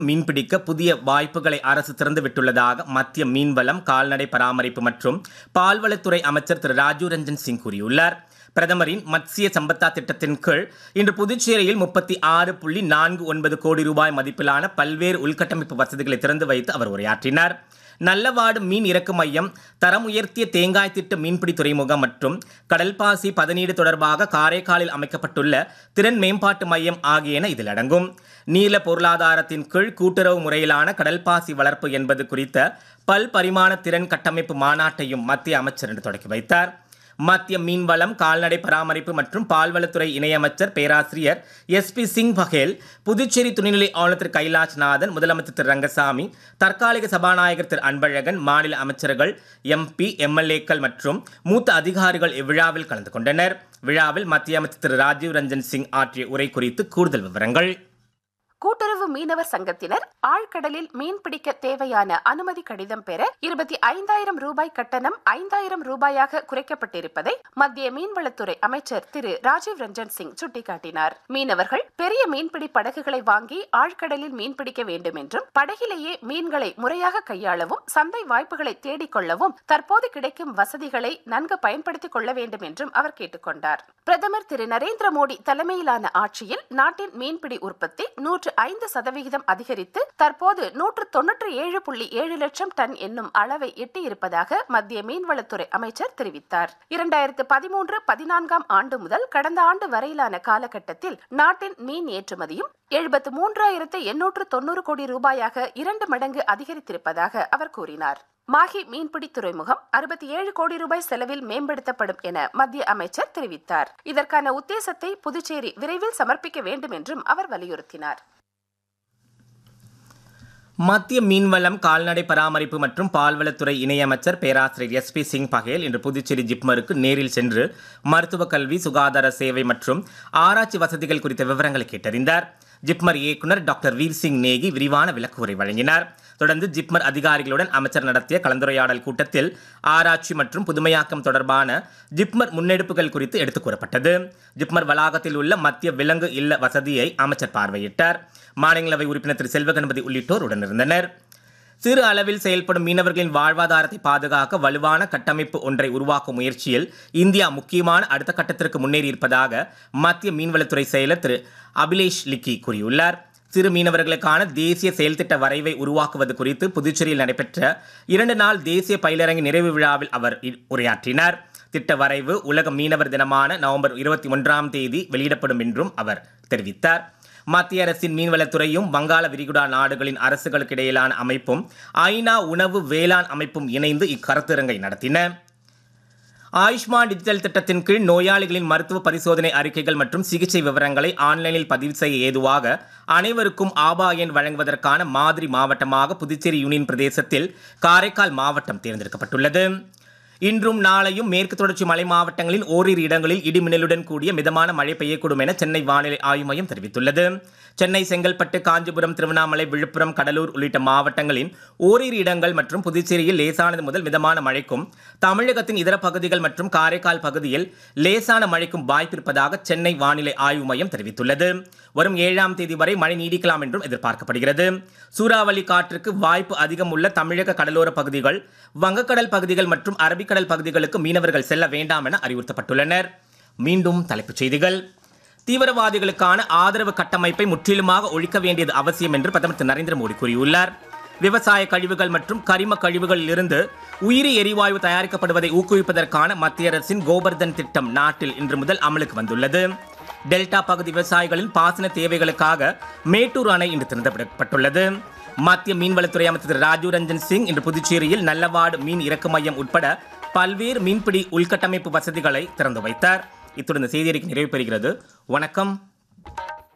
மீன்பிடிக்க புதிய வாய்ப்புகளை அரசு திறந்துவிட்டுள்ளதாக மத்திய மீன்வளம் கால்நடை பராமரிப்பு மற்றும் பால்வளத்துறை அமைச்சர் திரு ராஜீவ் ரஞ்சன் சிங் கூறியுள்ளார் பிரதமரின் மத்சிய சம்பத்தா திட்டத்தின் கீழ் இன்று புதுச்சேரியில் முப்பத்தி ஆறு புள்ளி நான்கு ஒன்பது கோடி ரூபாய் மதிப்பிலான பல்வேறு உள்கட்டமைப்பு வசதிகளை திறந்து வைத்து அவர் உரையாற்றினார் நல்லவாடு மீன் இறக்கு மையம் தரம் உயர்த்திய தேங்காய் திட்ட மீன்பிடி துறைமுகம் மற்றும் கடல்பாசி பதனீடு தொடர்பாக காரைக்காலில் அமைக்கப்பட்டுள்ள திறன் மேம்பாட்டு மையம் ஆகியன இதில் அடங்கும் நீல பொருளாதாரத்தின் கீழ் கூட்டுறவு முறையிலான கடல்பாசி வளர்ப்பு என்பது குறித்த பல் பரிமாண திறன் கட்டமைப்பு மாநாட்டையும் மத்திய அமைச்சர் இன்று தொடக்கி வைத்தார் மத்திய மீன்வளம் கால்நடை பராமரிப்பு மற்றும் பால்வளத்துறை இணையமைச்சர் பேராசிரியர் எஸ் பி சிங் பகேல் புதுச்சேரி துணைநிலை ஆளுநர் திரு கைலாஷ்நாதன் முதலமைச்சர் திரு ரங்கசாமி தற்காலிக சபாநாயகர் திரு அன்பழகன் மாநில அமைச்சர்கள் எம்பி எம்எல்ஏக்கள் மற்றும் மூத்த அதிகாரிகள் இவ்விழாவில் கலந்து கொண்டனர் விழாவில் மத்திய அமைச்சர் திரு ராஜீவ் ரஞ்சன் சிங் ஆற்றிய உரை குறித்து கூடுதல் விவரங்கள் கூட்டுறவு மீனவர் சங்கத்தினர் ஆழ்கடலில் மீன்பிடிக்க தேவையான அனுமதி கடிதம் பெற இருபத்தி ஐந்தாயிரம் ரூபாய் கட்டணம் ஐந்தாயிரம் ரூபாயாக குறைக்கப்பட்டிருப்பதை மத்திய மீன்வளத்துறை அமைச்சர் திரு ராஜீவ் ரஞ்சன் சிங் சுட்டிக்காட்டினார் மீனவர்கள் பெரிய மீன்பிடி படகுகளை வாங்கி ஆழ்கடலில் மீன்பிடிக்க வேண்டும் என்றும் படகிலேயே மீன்களை முறையாக கையாளவும் சந்தை வாய்ப்புகளை தேடிக்கொள்ளவும் தற்போது கிடைக்கும் வசதிகளை நன்கு பயன்படுத்திக் கொள்ள வேண்டும் என்றும் அவர் கேட்டுக்கொண்டார் பிரதமர் திரு நரேந்திர மோடி தலைமையிலான ஆட்சியில் நாட்டின் மீன்பிடி உற்பத்தி நூற்று ஐந்து சதவிகிதம் அதிகரித்து தற்போது நூற்று தொன்னூற்றி ஏழு புள்ளி ஏழு லட்சம் டன் என்னும் அளவை எட்டியிருப்பதாக மத்திய மீன்வளத்துறை அமைச்சர் தெரிவித்தார் இரண்டாயிரத்து பதிமூன்று பதினான்காம் ஆண்டு முதல் கடந்த ஆண்டு வரையிலான காலகட்டத்தில் நாட்டின் மீன் ஏற்றுமதியும் எழுபத்து மூன்றாயிரத்து எண்ணூற்று தொண்ணூறு கோடி ரூபாயாக இரண்டு மடங்கு அதிகரித்திருப்பதாக அவர் கூறினார் மாஹி மீன்பிடி துறைமுகம் அறுபத்தி ஏழு கோடி ரூபாய் செலவில் மேம்படுத்தப்படும் என மத்திய அமைச்சர் தெரிவித்தார் இதற்கான உத்தேசத்தை புதுச்சேரி விரைவில் சமர்ப்பிக்க வேண்டும் என்றும் அவர் வலியுறுத்தினார் மத்திய மீன்வளம் கால்நடை பராமரிப்பு மற்றும் பால்வளத்துறை இணையமைச்சர் பேராசிரியர் எஸ் பி சிங் பகேல் இன்று புதுச்சேரி ஜிப்மருக்கு நேரில் சென்று மருத்துவ கல்வி சுகாதார சேவை மற்றும் ஆராய்ச்சி வசதிகள் குறித்த விவரங்களை கேட்டறிந்தார் ஜிப்மர் இயக்குனர் டாக்டர் வீர் சிங் நேகி விரிவான விளக்குரை வழங்கினார் தொடர்ந்து ஜிப்மர் அதிகாரிகளுடன் அமைச்சர் நடத்திய கலந்துரையாடல் கூட்டத்தில் ஆராய்ச்சி மற்றும் புதுமையாக்கம் தொடர்பான ஜிப்மர் முன்னெடுப்புகள் குறித்து எடுத்துக் கூறப்பட்டது ஜிப்மர் வளாகத்தில் உள்ள மத்திய விலங்கு இல்ல வசதியை அமைச்சர் பார்வையிட்டார் மாநிலங்களவை உறுப்பினர் திரு செல்வகணபதி உள்ளிட்டோர் உடனிருந்தனர் சிறு அளவில் செயல்படும் மீனவர்களின் வாழ்வாதாரத்தை பாதுகாக்க வலுவான கட்டமைப்பு ஒன்றை உருவாக்கும் முயற்சியில் இந்தியா முக்கியமான அடுத்த கட்டத்திற்கு முன்னேறியிருப்பதாக மத்திய மீன்வளத்துறை செயலர் திரு அபிலேஷ் லிக்கி கூறியுள்ளார் சிறு மீனவர்களுக்கான தேசிய செயல்திட்ட வரைவை உருவாக்குவது குறித்து புதுச்சேரியில் நடைபெற்ற இரண்டு நாள் தேசிய பயிலரங்கின் நிறைவு விழாவில் அவர் இ- உரையாற்றினார் திட்ட வரைவு உலக மீனவர் தினமான நவம்பர் இருபத்தி ஒன்றாம் தேதி வெளியிடப்படும் என்றும் அவர் தெரிவித்தார் மத்திய அரசின் மீன்வளத்துறையும் வங்காள விரிகுடா நாடுகளின் அரசுகளுக்கு இடையிலான அமைப்பும் ஐநா உணவு வேளாண் அமைப்பும் இணைந்து இக்கருத்தரங்கை நடத்தின ஆயுஷ்மான் டிஜிட்டல் திட்டத்தின் கீழ் நோயாளிகளின் மருத்துவ பரிசோதனை அறிக்கைகள் மற்றும் சிகிச்சை விவரங்களை ஆன்லைனில் பதிவு செய்ய ஏதுவாக அனைவருக்கும் ஆபா எண் வழங்குவதற்கான மாதிரி மாவட்டமாக புதுச்சேரி யூனியன் பிரதேசத்தில் காரைக்கால் மாவட்டம் தேர்ந்தெடுக்கப்பட்டுள்ளது இன்றும் நாளையும் மேற்கு தொடர்ச்சி மலை மாவட்டங்களின் ஓரிரு இடங்களில் இடிமின்னலுடன் கூடிய மிதமான மழை பெய்யக்கூடும் என சென்னை வானிலை ஆய்வு மையம் தெரிவித்துள்ளது சென்னை செங்கல்பட்டு காஞ்சிபுரம் திருவண்ணாமலை விழுப்புரம் கடலூர் உள்ளிட்ட மாவட்டங்களின் ஓரிரு இடங்கள் மற்றும் புதுச்சேரியில் லேசானது முதல் மிதமான மழைக்கும் தமிழகத்தின் இதர பகுதிகள் மற்றும் காரைக்கால் பகுதியில் லேசான மழைக்கும் வாய்ப்பிருப்பதாக சென்னை வானிலை ஆய்வு மையம் தெரிவித்துள்ளது வரும் ஏழாம் தேதி வரை மழை நீடிக்கலாம் என்றும் எதிர்பார்க்கப்படுகிறது சூறாவளி காற்றுக்கு வாய்ப்பு அதிகம் உள்ள தமிழக கடலோர பகுதிகள் வங்கக்கடல் பகுதிகள் மற்றும் அரபிக்கடல் பகுதிகளுக்கு மீனவர்கள் செல்ல வேண்டாம் என அறிவுறுத்தப்பட்டுள்ளனர் மீண்டும் தலைப்புச் செய்திகள் தீவிரவாதிகளுக்கான ஆதரவு கட்டமைப்பை முற்றிலுமாக ஒழிக்க வேண்டியது அவசியம் என்று பிரதமர் திரு நரேந்திர மோடி கூறியுள்ளார் விவசாய கழிவுகள் மற்றும் கரிம கழிவுகளில் இருந்து உயிரி எரிவாயு தயாரிக்கப்படுவதை ஊக்குவிப்பதற்கான மத்திய அரசின் கோபர்தன் திட்டம் நாட்டில் இன்று முதல் அமலுக்கு வந்துள்ளது டெல்டா பகுதி விவசாயிகளின் பாசன தேவைகளுக்காக மேட்டூர் அணை இன்று திறந்துவிடப்பட்டுள்ளது மத்திய மீன்வளத்துறை அமைச்சர் திரு ராஜீவ் ரஞ்சன் சிங் இன்று புதுச்சேரியில் நல்லவாடு மீன் இறக்கு மையம் உட்பட பல்வேறு மீன்பிடி உள்கட்டமைப்பு வசதிகளை திறந்து வைத்தார் இத்துடன் இந்த செய்தி அறிக்கை நிறைவு பெறுகிறது வணக்கம்